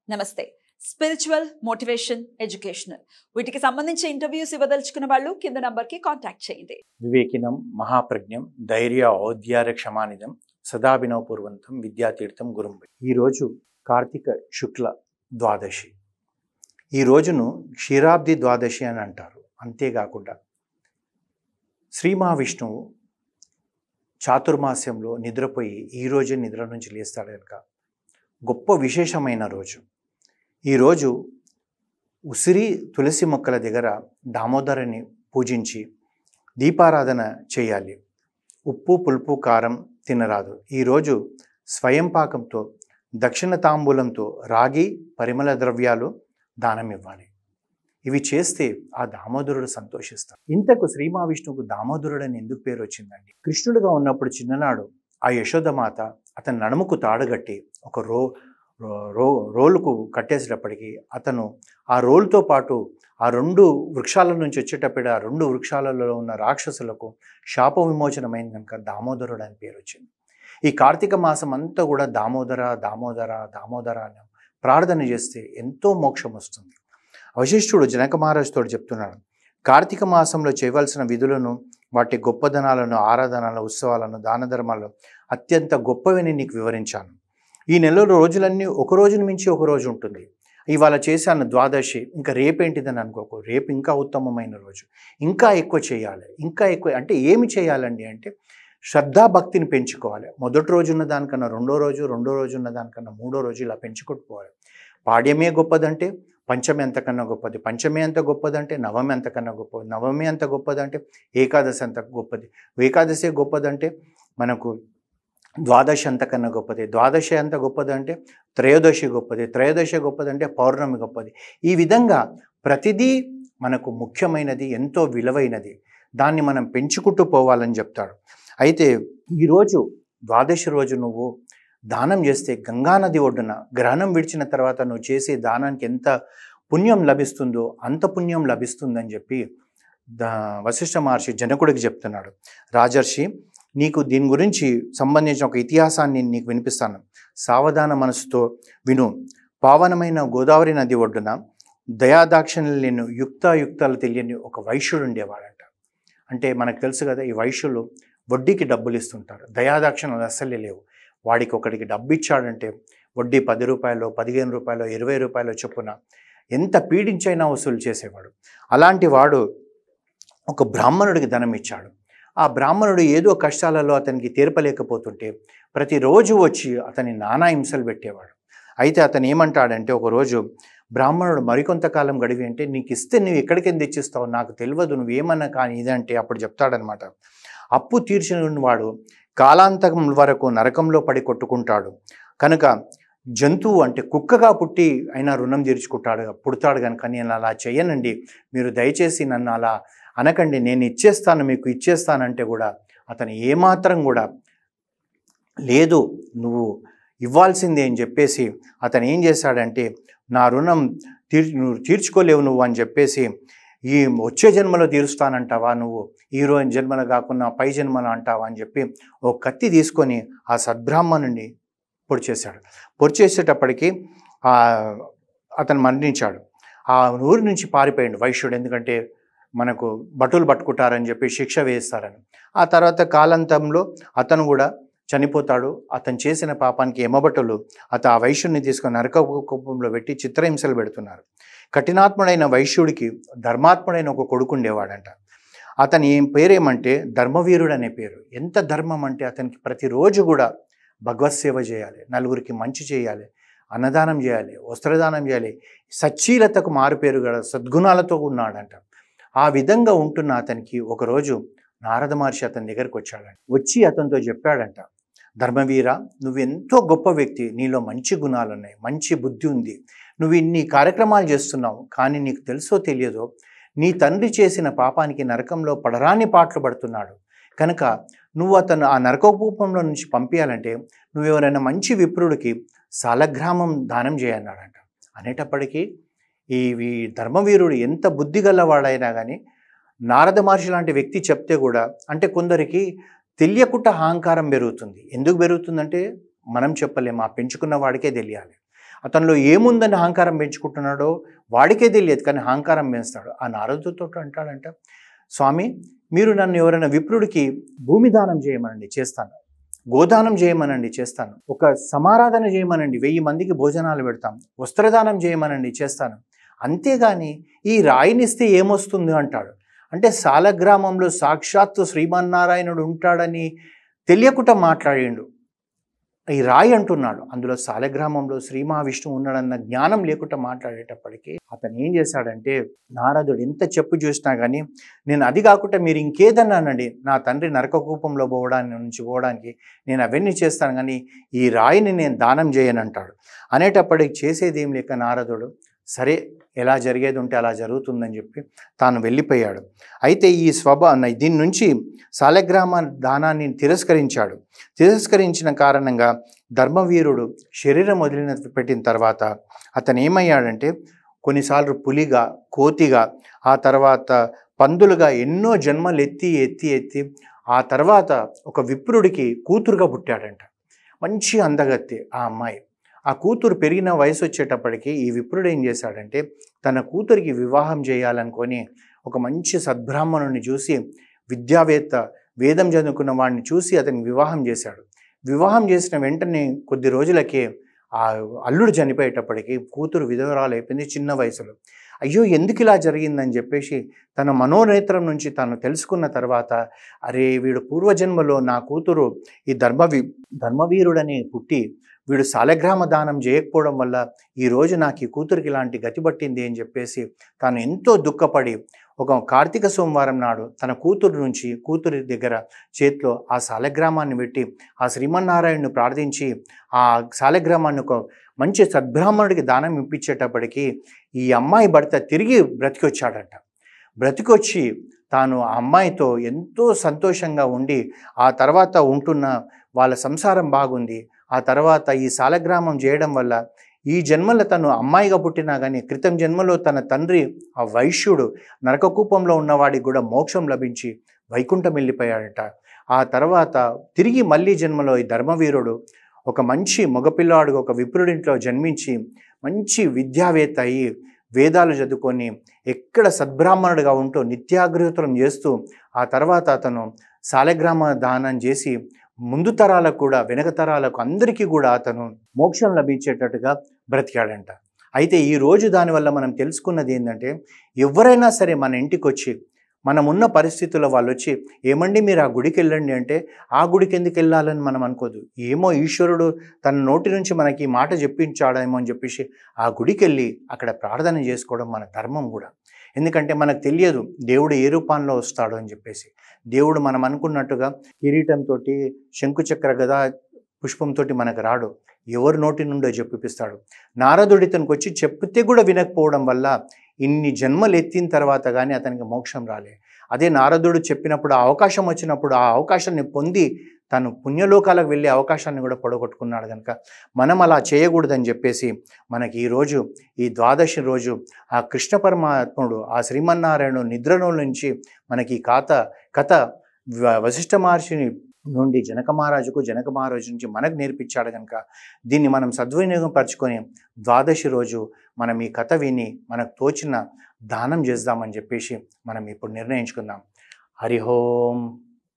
నమస్తే spiritual motivation educational వీటికి సంబంధించి ఇంటర్వ్యూస్ ఇవ్వదలుచుకున్న వాళ్ళు కింద నంబర్కి కాంటాక్ట్ చేయండి వివేకినం మహాప్రజ్ఞం ధైర్య ఔద్యార్య క్షమానిదం సదాభినవపూర్వంతం విద్యాతీర్థం గురుం ఈరోజు కార్తీక శుక్ల ద్వాదశి ఈ రోజును క్షీరాబ్ది ద్వాదశి అని అంటారు అంతేకాకుండా శ్రీ మహావిష్ణువు చాతుర్మాస్యంలో నిద్రపోయి ఈ రోజే నిద్ర నుంచి లేస్తాడు కనుక గొప్ప విశేషమైన రోజు ఈరోజు ఉసిరి తులసి మొక్కల దగ్గర దామోదరుని పూజించి దీపారాధన చేయాలి ఉప్పు పులుపు కారం తినరాదు ఈరోజు స్వయం పాకంతో దక్షిణ తాంబూలంతో రాగి పరిమళ ద్రవ్యాలు దానం ఇవ్వాలి ఇవి చేస్తే ఆ దామోదరుడు సంతోషిస్తాడు ఇంతకు శ్రీ మహావిష్ణువుకు దామోదరుడు అని ఎందుకు పేరు వచ్చిందండి కృష్ణుడుగా ఉన్నప్పుడు చిన్ననాడు ఆ యశోదమాత అతని నడుముకు తాడుగట్టి ఒక రో రో- రో రోలుకు కట్టేసేటప్పటికి అతను ఆ రోలుతో పాటు ఆ రెండు వృక్షాల నుంచి వచ్చేటప్పుడు ఆ రెండు వృక్షాలలో ఉన్న రాక్షసులకు శాప విమోచనమైంది కనుక దామోదరుడు అని పేరు వచ్చింది ఈ కార్తీక మాసం అంతా కూడా దామోదర దామోదర దామోదర అని ప్రార్థన చేస్తే ఎంతో మోక్షం వస్తుంది వశిష్ఠుడు జనక మహారాజుతో చెప్తున్నాడు కార్తీక మాసంలో చేయవలసిన విధులను వాటి గొప్పదనాలను ఆరాధనలను ఉత్సవాలను దాన ధర్మాలను అత్యంత గొప్పవని నీకు వివరించాను ఈ నెల రోజులన్నీ ఒక రోజును మించి ఒక రోజు ఉంటుంది ఇవాళ చేశాను ద్వాదశి ఇంకా రేపేంటిదని అనుకోకు రేపు ఇంకా ఉత్తమమైన రోజు ఇంకా ఎక్కువ చేయాలి ఇంకా ఎక్కువ అంటే ఏమి చేయాలండి అంటే శ్రద్ధాభక్తిని పెంచుకోవాలి మొదటి రోజు ఉన్న దానికన్నా రెండో రోజు రెండో రోజు ఉన్న దానికన్నా మూడో రోజు ఇలా పెంచుకుంటూ పోవాలి పాడ్యమే గొప్పదంటే పంచమి ఎంతకన్నా గొప్పది పంచమి ఎంత గొప్పదంటే నవమి ఎంతకన్నా గొప్పది నవమి ఎంత గొప్పదంటే ఏకాదశి అంత గొప్పది ఏకాదశి గొప్పదంటే మనకు ద్వాదశి అంతకన్నా గొప్పది ద్వాదశి ఎంత గొప్పదంటే త్రయోదశి గొప్పది త్రయోదశి గొప్పదంటే పౌర్ణమి గొప్పది ఈ విధంగా ప్రతిదీ మనకు ముఖ్యమైనది ఎంతో విలువైనది దాన్ని మనం పెంచుకుంటూ పోవాలని చెప్తాడు అయితే ఈరోజు ద్వాదశి రోజు నువ్వు దానం చేస్తే గంగానది ఒడ్డున గ్రహణం విడిచిన తర్వాత నువ్వు చేసే దానానికి ఎంత పుణ్యం లభిస్తుందో అంత పుణ్యం లభిస్తుందని చెప్పి దా వశిష్ఠ మహర్షి జనకుడికి చెప్తున్నాడు రాజర్షి నీకు దీని గురించి సంబంధించిన ఒక ఇతిహాసాన్ని నీకు వినిపిస్తాను సావధాన మనసుతో విను పావనమైన గోదావరి నది ఒడ్డున దయాదాక్షిణ్యం లేని యుక్తాయుక్తాలు తెలియని ఒక వైశ్యుడు ఉండేవాడంట అంటే మనకు తెలుసు కదా ఈ వైశ్యులు వడ్డీకి డబ్బులు ఇస్తుంటారు దయాదాక్షిణ్యాలు అస్సలే లేవు వాడికి ఒకడికి డబ్బు ఇచ్చాడంటే వడ్డీ పది రూపాయలు పదిహేను రూపాయలు ఇరవై రూపాయలు చొప్పున ఎంత పీడించైనా వసూలు చేసేవాడు అలాంటి వాడు ఒక బ్రాహ్మణుడికి ధనం ఇచ్చాడు ఆ బ్రాహ్మణుడు ఏదో కష్టాలలో అతనికి తీర్పలేకపోతుంటే ప్రతిరోజు వచ్చి అతని నానా హింసలు పెట్టేవాడు అయితే అతను ఏమంటాడంటే ఒకరోజు బ్రాహ్మణుడు మరికొంతకాలం గడివి అంటే నీకు ఇస్తే నువ్వు ఎక్కడికి తెచ్చిస్తావు నాకు తెలియదు నువ్వేమన్నా కానీ ఇదంటే అప్పుడు చెప్తాడనమాట అప్పు తీర్చిన వాడు కాలాంతకం వరకు నరకంలో పడి కొట్టుకుంటాడు కనుక జంతువు అంటే కుక్కగా పుట్టి అయినా రుణం తీర్చుకుంటాడు పుడతాడు కనుక నేను అలా చేయనండి మీరు దయచేసి నన్ను అలా అనకండి నేను ఇచ్చేస్తాను మీకు ఇచ్చేస్తానంటే కూడా అతను ఏమాత్రం కూడా లేదు నువ్వు ఇవ్వాల్సిందే అని చెప్పేసి అతను ఏం చేశాడంటే నా రుణం తీర్ నువ్వు తీర్చుకోలేవు నువ్వు అని చెప్పేసి ఈ వచ్చే జన్మలో తీరుస్తానంటావా నువ్వు ఈ రోజు జన్మలో కాకుండా పై జన్మలో అంటావా అని చెప్పి ఓ కత్తి తీసుకొని ఆ సద్బ్రాహ్మణుడిని పొడి చేశాడు పొడి చేసేటప్పటికి ఆ అతను మరణించాడు ఆ ఊరి నుంచి పారిపోయాడు వైశ్యుడు ఎందుకంటే మనకు బటులు పట్టుకుంటారని చెప్పి శిక్ష వేస్తారని ఆ తర్వాత కాలాంతంలో అతను కూడా చనిపోతాడు అతను చేసిన పాపానికి ఎమబట్టులు అత ఆ వైశ్యుడిని తీసుకొని నరక కుప్పంలో పెట్టి చిత్రహింసలు పెడుతున్నారు కఠినాత్ముడైన వైశ్యుడికి ధర్మాత్ముడైన ఒక కొడుకు ఉండేవాడంట అతని ఏం పేరేమంటే ధర్మవీరుడు అనే పేరు ఎంత ధర్మం అంటే అతనికి ప్రతిరోజు కూడా భగవత్ సేవ చేయాలి నలుగురికి మంచి చేయాలి అన్నదానం చేయాలి వస్త్రదానం చేయాలి సచ్చీలతకు మారుపేరు గల సద్గుణాలతో ఉన్నాడంట ఆ విధంగా ఉంటున్న అతనికి ఒకరోజు నారద మహర్షి అతని దగ్గరికి వచ్చాడంట వచ్చి అతనితో చెప్పాడంట ధర్మవీర నువ్వు ఎంతో గొప్ప వ్యక్తి నీలో మంచి గుణాలు ఉన్నాయి మంచి బుద్ధి ఉంది నువ్వు ఇన్ని కార్యక్రమాలు చేస్తున్నావు కానీ నీకు తెలుసో తెలియదో నీ తండ్రి చేసిన పాపానికి నరకంలో పడరాని పాటలు పడుతున్నాడు కనుక నువ్వు అతను ఆ నరకకూపంలో నుంచి పంపించాలంటే నువ్వు ఎవరైనా మంచి విప్రుడికి సాలగ్రామం దానం చేయన్నాడంట అనేటప్పటికీ ఈ ఈ ధర్మవీరుడు ఎంత బుద్ధి గలవాడైనా కానీ నారద మహర్షి లాంటి వ్యక్తి చెప్తే కూడా అంటే కొందరికి తెలియకుండా అహంకారం పెరుగుతుంది ఎందుకు పెరుగుతుందంటే మనం చెప్పలేము ఆ పెంచుకున్న వాడికే తెలియాలి అతనిలో ఏముందని అహంకారం పెంచుకుంటున్నాడో వాడికే తెలియదు కానీ అహంకారం పెంచుతాడు ఆ నారదుతో అంటాడంట స్వామి మీరు నన్ను ఎవరైనా విప్రుడికి భూమి దానం చేయమనండి చేస్తాను గోదానం చేయమనండి చేస్తాను ఒక సమారాధన చేయమనండి వెయ్యి మందికి భోజనాలు పెడతాం వస్త్రదానం చేయమనండి చేస్తాను అంతేగాని ఈ రాయినిస్తే ఏమొస్తుంది అంటాడు అంటే సాలగ్రామంలో సాక్షాత్తు శ్రీమన్నారాయణుడు ఉంటాడని తెలియకుండా మాట్లాడిండు ఈ రాయి అంటున్నాడు అందులో సాలగ్రామంలో శ్రీ మహావిష్ణువు ఉన్నాడన్న జ్ఞానం లేకుండా మాట్లాడేటప్పటికీ అతను ఏం చేశాడంటే నారదుడు ఎంత చెప్పు చూసినా కానీ నేను అది కాకుండా మీరు ఇంకేదన్నానండి నా తండ్రి నరకకూపంలో పోవడానికి నుంచి పోవడానికి నేను అవన్నీ చేస్తాను కానీ ఈ రాయిని నేను దానం చేయనంటాడు అనేటప్పటికి చేసేది ఏం లేక నారదుడు సరే ఎలా జరిగేది ఉంటే అలా జరుగుతుందని చెప్పి తాను వెళ్ళిపోయాడు అయితే ఈ స్వభా దీని నుంచి సాలగ్రామ దానాన్ని తిరస్కరించాడు తిరస్కరించిన కారణంగా ధర్మవీరుడు శరీరం వదిలిన పెట్టిన తర్వాత అతను ఏమయ్యాడంటే కొన్నిసార్లు పులిగా కోతిగా ఆ తర్వాత పందులుగా ఎన్నో జన్మలు ఎత్తి ఎత్తి ఎత్తి ఆ తర్వాత ఒక విప్రుడికి కూతురుగా పుట్టాడంట మంచి అందగత్తి ఆ అమ్మాయి ఆ కూతురు పెరిగిన వయసు వచ్చేటప్పటికి ఈ విప్రుడు ఏం చేశాడంటే తన కూతురికి వివాహం చేయాలనుకొని ఒక మంచి సద్బ్రాహ్మణుని చూసి విద్యావేత్త వేదం చదువుకున్న వాడిని చూసి అతనికి వివాహం చేశాడు వివాహం చేసిన వెంటనే కొద్ది రోజులకే ఆ అల్లుడు చనిపోయేటప్పటికి కూతురు విధవరాలు అయిపోయింది చిన్న వయసులో అయ్యో ఎందుకు ఇలా జరిగిందని చెప్పేసి తన మనోనేత్రం నుంచి తాను తెలుసుకున్న తర్వాత అరే వీడు పూర్వజన్మలో నా కూతురు ఈ ధర్మవి ధర్మవీరుడని పుట్టి వీడు సాలగ్రామ దానం చేయకపోవడం వల్ల ఈరోజు నాకు ఈ కూతురికి ఇలాంటి గతి పట్టింది అని చెప్పేసి తాను ఎంతో దుఃఖపడి ఒక కార్తీక సోమవారం నాడు తన కూతురు నుంచి కూతురి దగ్గర చేతిలో ఆ సాలగ్రామాన్ని పెట్టి ఆ శ్రీమన్నారాయణను ప్రార్థించి ఆ సాలగ్రామాన్ని ఒక మంచి సద్బ్రాహ్మణుడికి దానం ఇప్పించేటప్పటికి ఈ అమ్మాయి భర్త తిరిగి బ్రతికొచ్చాడట బ్రతికొచ్చి తాను ఆ అమ్మాయితో ఎంతో సంతోషంగా ఉండి ఆ తర్వాత ఉంటున్న వాళ్ళ సంసారం బాగుంది ఆ తర్వాత ఈ సాలగ్రామం చేయడం వల్ల ఈ జన్మలో తను అమ్మాయిగా పుట్టినా కానీ క్రితం జన్మలో తన తండ్రి ఆ వైశ్యుడు నరకకూపంలో ఉన్నవాడికి కూడా మోక్షం లభించి వైకుంఠం వెళ్ళిపోయాడట ఆ తర్వాత తిరిగి మళ్ళీ జన్మలో ఈ ధర్మవీరుడు ఒక మంచి మగపిల్లాడు ఒక విప్రుడింట్లో జన్మించి మంచి విద్యావేత్త అయ్యి వేదాలు చదువుకొని ఎక్కడ సద్బ్రాహ్మణుడిగా ఉంటూ నిత్యాగృతం చేస్తూ ఆ తర్వాత అతను సాలగ్రామ దానం చేసి ముందు తరాలకు కూడా వెనక తరాలకు అందరికీ కూడా అతను మోక్షం లభించేటట్టుగా బ్రతికాడంట అయితే ఈ రోజు దానివల్ల మనం తెలుసుకున్నది ఏంటంటే ఎవరైనా సరే మన ఇంటికి వచ్చి మనం ఉన్న పరిస్థితుల్లో వాళ్ళు వచ్చి ఏమండి మీరు ఆ గుడికి వెళ్ళండి అంటే ఆ గుడికి ఎందుకు వెళ్ళాలని మనం అనుకోదు ఏమో ఈశ్వరుడు తన నోటి నుంచి మనకి ఈ మాట చెప్పించాడేమో అని చెప్పేసి ఆ గుడికి వెళ్ళి అక్కడ ప్రార్థన చేసుకోవడం మన ధర్మం కూడా ఎందుకంటే మనకు తెలియదు దేవుడు ఏ రూపంలో వస్తాడు అని చెప్పేసి దేవుడు మనం అనుకున్నట్టుగా కిరీటంతో శంకుచక్ర గదా పుష్పంతో మనకు రాడు ఎవరి నోటి నుండో చెప్పిస్తాడు నారదుడి ఇతనికి వచ్చి చెప్తే కూడా వినకపోవడం వల్ల ఇన్ని జన్మలు ఎత్తిన తర్వాత కానీ అతనికి మోక్షం రాలే అదే నారదుడు చెప్పినప్పుడు ఆ అవకాశం వచ్చినప్పుడు ఆ అవకాశాన్ని పొంది తను పుణ్యలోకాలకు వెళ్ళే అవకాశాన్ని కూడా పొడగొట్టుకున్నాడు కనుక మనం అలా చేయకూడదని చెప్పేసి మనకి ఈరోజు ఈ ద్వాదశి రోజు ఆ కృష్ణ పరమాత్ముడు ఆ శ్రీమన్నారాయణుడు నిద్రలో నుంచి మనకి ఈ కథ కథ వ- వశిష్ఠ మహర్షిని నుండి జనక మహారాజుకు జనక మహారాజు నుంచి మనకు నేర్పించాడు కనుక దీన్ని మనం సద్వినియోగం పరచుకొని ద్వాదశి రోజు మనం ఈ కథ విని మనకు తోచిన దానం చేద్దామని చెప్పేసి మనం ఇప్పుడు నిర్ణయించుకుందాం హరి ఓం